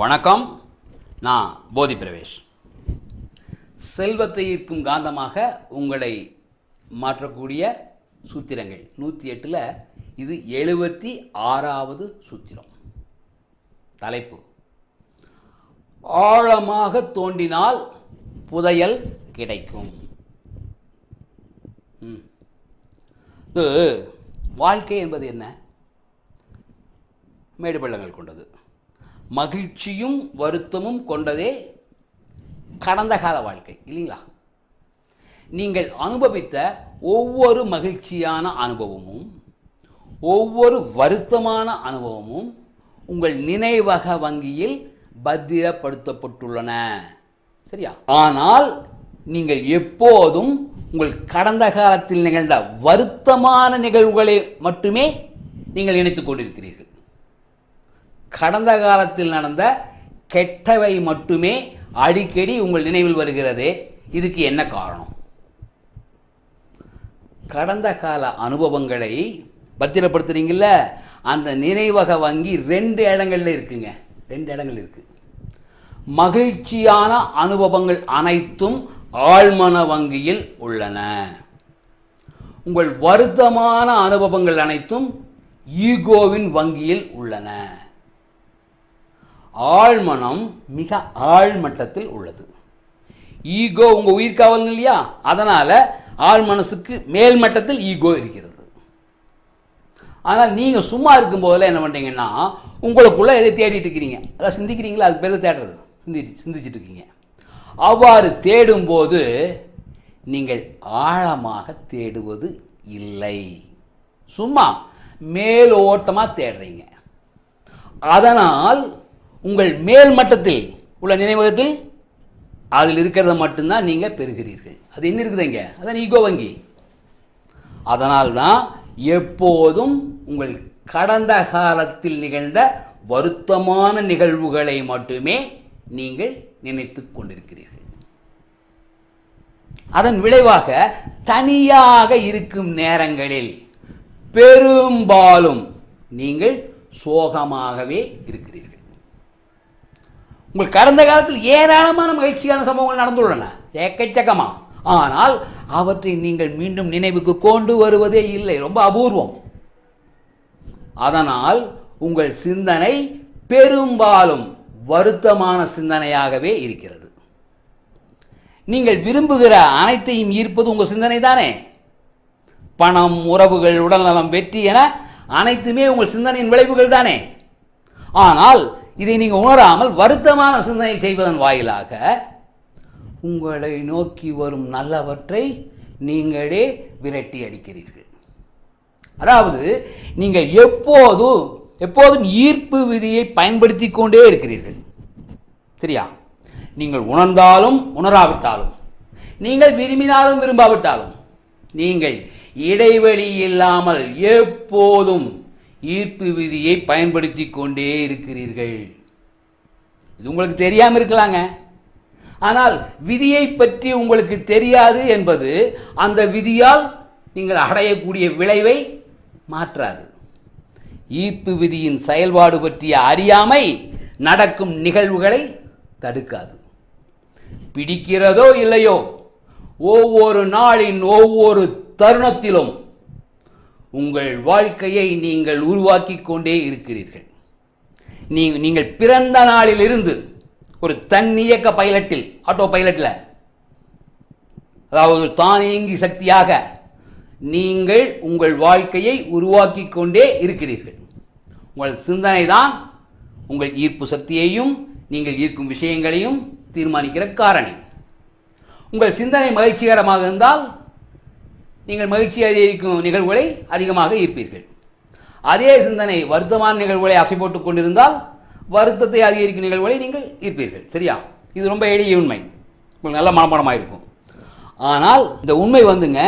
வணக்கம் நான் போதி பிரவேஷ் செல்வத்தை ஈர்க்கும் காந்தமாக உங்களை மாற்றக்கூடிய சூத்திரங்கள் நூற்றி எட்டில் இது எழுபத்தி ஆறாவது சூத்திரம் தலைப்பு ஆழமாக தோண்டினால் புதையல் கிடைக்கும் ம். இது வாழ்க்கை என்பது என்ன மேடு பள்ளங்கள் கொண்டது மகிழ்ச்சியும் வருத்தமும் கொண்டதே கடந்த கால வாழ்க்கை இல்லைங்களா நீங்கள் அனுபவித்த ஒவ்வொரு மகிழ்ச்சியான அனுபவமும் ஒவ்வொரு வருத்தமான அனுபவமும் உங்கள் நினைவக வங்கியில் பத்திரப்படுத்தப்பட்டுள்ளன சரியா ஆனால் நீங்கள் எப்போதும் உங்கள் கடந்த காலத்தில் நிகழ்ந்த வருத்தமான நிகழ்வுகளை மட்டுமே நீங்கள் நினைத்துக் கொண்டிருக்கிறீர்கள் கடந்த காலத்தில் நடந்த கெட்டவை மட்டுமே அடிக்கடி உங்கள் நினைவில் வருகிறது இதுக்கு என்ன காரணம் கடந்த கால அனுபவங்களை பத்திரப்படுத்துறீங்கல்ல அந்த நினைவக வங்கி ரெண்டு இடங்கள்ல இருக்குங்க ரெண்டு இடங்கள் இருக்கு மகிழ்ச்சியான அனுபவங்கள் அனைத்தும் ஆழ்மன வங்கியில் உள்ளன உங்கள் வருத்தமான அனுபவங்கள் அனைத்தும் ஈகோவின் வங்கியில் உள்ளன ஆழ்மனம் மிக ஆழ்மட்டத்தில் உள்ளது ஈகோ உங்க உயிர்காவல் இல்லையா அதனால ஆழ் மனசுக்கு மேல் மட்டத்தில் ஈகோ இருக்கிறது ஆனால் நீங்க சும்மா இருக்கும் போதெல்லாம் என்ன பண்றீங்கன்னா உங்களுக்குள்ள எதை தேடிட்டு இருக்கிறீங்க அதான் சிந்திக்கிறீங்களா அது பேர் தேடுறது சிந்தி சிந்திச்சிட்டு இருக்கீங்க அவ்வாறு தேடும்போது நீங்கள் ஆழமாக தேடுவது இல்லை சும்மா மேலோட்டமா தேடுறீங்க அதனால் உங்கள் மேல் மட்டத்தில் உள்ள நினைவகத்தில் அதில் இருக்கிறத மட்டும்தான் நீங்கள் பெறுகிறீர்கள் அது என்ன இருக்குதுங்க அதான் ஈகோ வங்கி அதனால்தான் எப்போதும் உங்கள் கடந்த காலத்தில் நிகழ்ந்த வருத்தமான நிகழ்வுகளை மட்டுமே நீங்கள் நினைத்துக் கொண்டிருக்கிறீர்கள் அதன் விளைவாக தனியாக இருக்கும் நேரங்களில் பெரும்பாலும் நீங்கள் சோகமாகவே இருக்கிறீர்கள் உங்கள் கடந்த காலத்தில் ஏராளமான மகிழ்ச்சியான சம்பவங்கள் நடந்துள்ளன ஏக்கச்சக்கமா ஆனால் அவற்றை நீங்கள் மீண்டும் நினைவுக்கு கொண்டு வருவதே இல்லை ரொம்ப அபூர்வம் அதனால் உங்கள் சிந்தனை பெரும்பாலும் வருத்தமான சிந்தனையாகவே இருக்கிறது நீங்கள் விரும்புகிற அனைத்தையும் ஈர்ப்பது உங்கள் சிந்தனை தானே பணம் உறவுகள் உடல்நலம் வெற்றி என அனைத்துமே உங்கள் சிந்தனையின் விளைவுகள் தானே ஆனால் இதை நீங்கள் உணராமல் வருத்தமான சிந்தனை செய்வதன் வாயிலாக உங்களை நோக்கி வரும் நல்லவற்றை நீங்களே விரட்டி அடிக்கிறீர்கள் அதாவது நீங்கள் எப்போதும் எப்போதும் ஈர்ப்பு விதியை பயன்படுத்தி கொண்டே இருக்கிறீர்கள் சரியா நீங்கள் உணர்ந்தாலும் உணராவிட்டாலும் நீங்கள் விரும்பினாலும் விரும்பாவிட்டாலும் நீங்கள் இடைவெளி இல்லாமல் எப்போதும் ஈர்ப்பு விதியை பயன்படுத்தி கொண்டே இருக்கிறீர்கள் இது உங்களுக்கு தெரியாமல் இருக்கலாங்க ஆனால் விதியை பற்றி உங்களுக்கு தெரியாது என்பது அந்த விதியால் நீங்கள் அடையக்கூடிய விளைவை மாற்றாது ஈர்ப்பு விதியின் செயல்பாடு பற்றிய அறியாமை நடக்கும் நிகழ்வுகளை தடுக்காது பிடிக்கிறதோ இல்லையோ ஒவ்வொரு நாளின் ஒவ்வொரு தருணத்திலும் உங்கள் வாழ்க்கையை நீங்கள் உருவாக்கி கொண்டே இருக்கிறீர்கள் நீ நீங்கள் பிறந்த நாளிலிருந்து ஒரு தன்னியக்க பைலட்டில் ஆட்டோ பைலட்டில் அதாவது தானியங்கி சக்தியாக நீங்கள் உங்கள் வாழ்க்கையை உருவாக்கி கொண்டே இருக்கிறீர்கள் உங்கள் சிந்தனை தான் உங்கள் ஈர்ப்பு சக்தியையும் நீங்கள் ஈர்க்கும் விஷயங்களையும் தீர்மானிக்கிற காரணி உங்கள் சிந்தனை மகிழ்ச்சிகரமாக இருந்தால் நீங்கள் மகிழ்ச்சி அதிகரிக்கும் நிகழ்வுகளை அதிகமாக ஈர்ப்பீர்கள் அதே சிந்தனை வருத்தமான நிகழ்வுகளை அசை போட்டுக் கொண்டிருந்தால் வருத்தத்தை அதிகரிக்கும் நிகழ்வுகளை நீங்கள் ஈர்ப்பீர்கள் சரியா இது ரொம்ப எளிய உண்மை உங்களுக்கு நல்ல மனப்பாடமாக இருக்கும் ஆனால் இந்த உண்மை வந்துங்க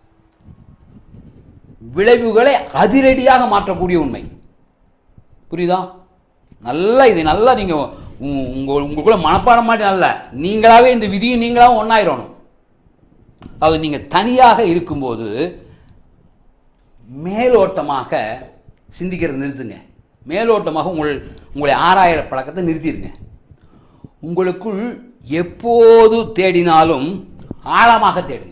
விளைவுகளை அதிரடியாக மாற்றக்கூடிய உண்மை புரியுதா நல்லா இது நல்லா நீங்கள் உங்கள் உங்களுக்குள்ள மனப்பாடம் மாட்டி நல்ல நீங்களாவே இந்த விதியும் நீங்களாவும் ஒன்றாயிரணும் அது நீங்கள் தனியாக இருக்கும்போது மேலோட்டமாக சிந்திக்கிறத நிறுத்துங்க மேலோட்டமாக உங்கள் உங்களை ஆறாயிர பழக்கத்தை நிறுத்திடுங்க உங்களுக்குள் எப்போது தேடினாலும் ஆழமாக தேடுங்கள்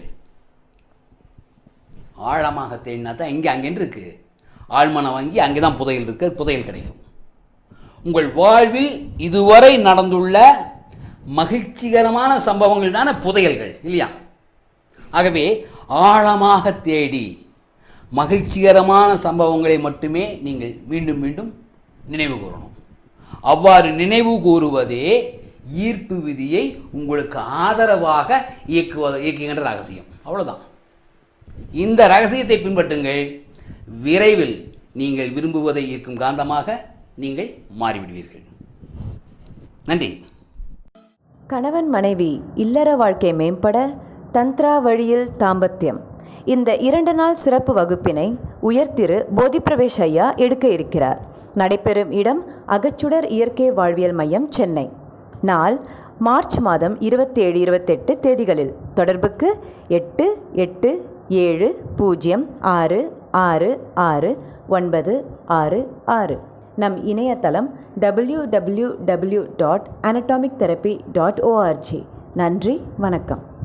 ஆழமாக தேடினா தான் இங்கே அங்கேன்னு இருக்கு ஆழ்மனை வாங்கி அங்கே தான் புதையல் இருக்கு புதையல் கிடைக்கும் உங்கள் வாழ்வில் இதுவரை நடந்துள்ள மகிழ்ச்சிகரமான சம்பவங்கள் தானே புதையல்கள் இல்லையா ஆகவே ஆழமாக தேடி மகிழ்ச்சிகரமான சம்பவங்களை மட்டுமே நீங்கள் மீண்டும் மீண்டும் நினைவு கூறணும் அவ்வாறு நினைவு கூறுவதே ஈர்ப்பு விதியை உங்களுக்கு ஆதரவாக இயக்குவ இயக்குகின்ற ரகசியம் அவ்வளவுதான் இந்த ரகசியத்தை பின்பற்றுங்கள் விரைவில் நீங்கள் விரும்புவதை ஈர்க்கும் காந்தமாக நீங்கள் மாறிவிடுவீர்கள் நன்றி கணவன் மனைவி இல்லற வாழ்க்கை மேம்பட தந்த்ரா வழியில் தாம்பத்தியம் இந்த இரண்டு நாள் சிறப்பு வகுப்பினை உயர்திரு போதிப்பிரவேஷ் ஐயா எடுக்க இருக்கிறார் நடைபெறும் இடம் அகச்சுடர் இயற்கை வாழ்வியல் மையம் சென்னை நாள் மார்ச் மாதம் இருபத்தேழு இருபத்தெட்டு தேதிகளில் தொடர்புக்கு எட்டு எட்டு ஏழு பூஜ்ஜியம் ஆறு ஆறு ஆறு ஒன்பது ஆறு ஆறு நம் இணையதளம் W W W dot anatomic therapy dot ORG நன்றி வணக்கம்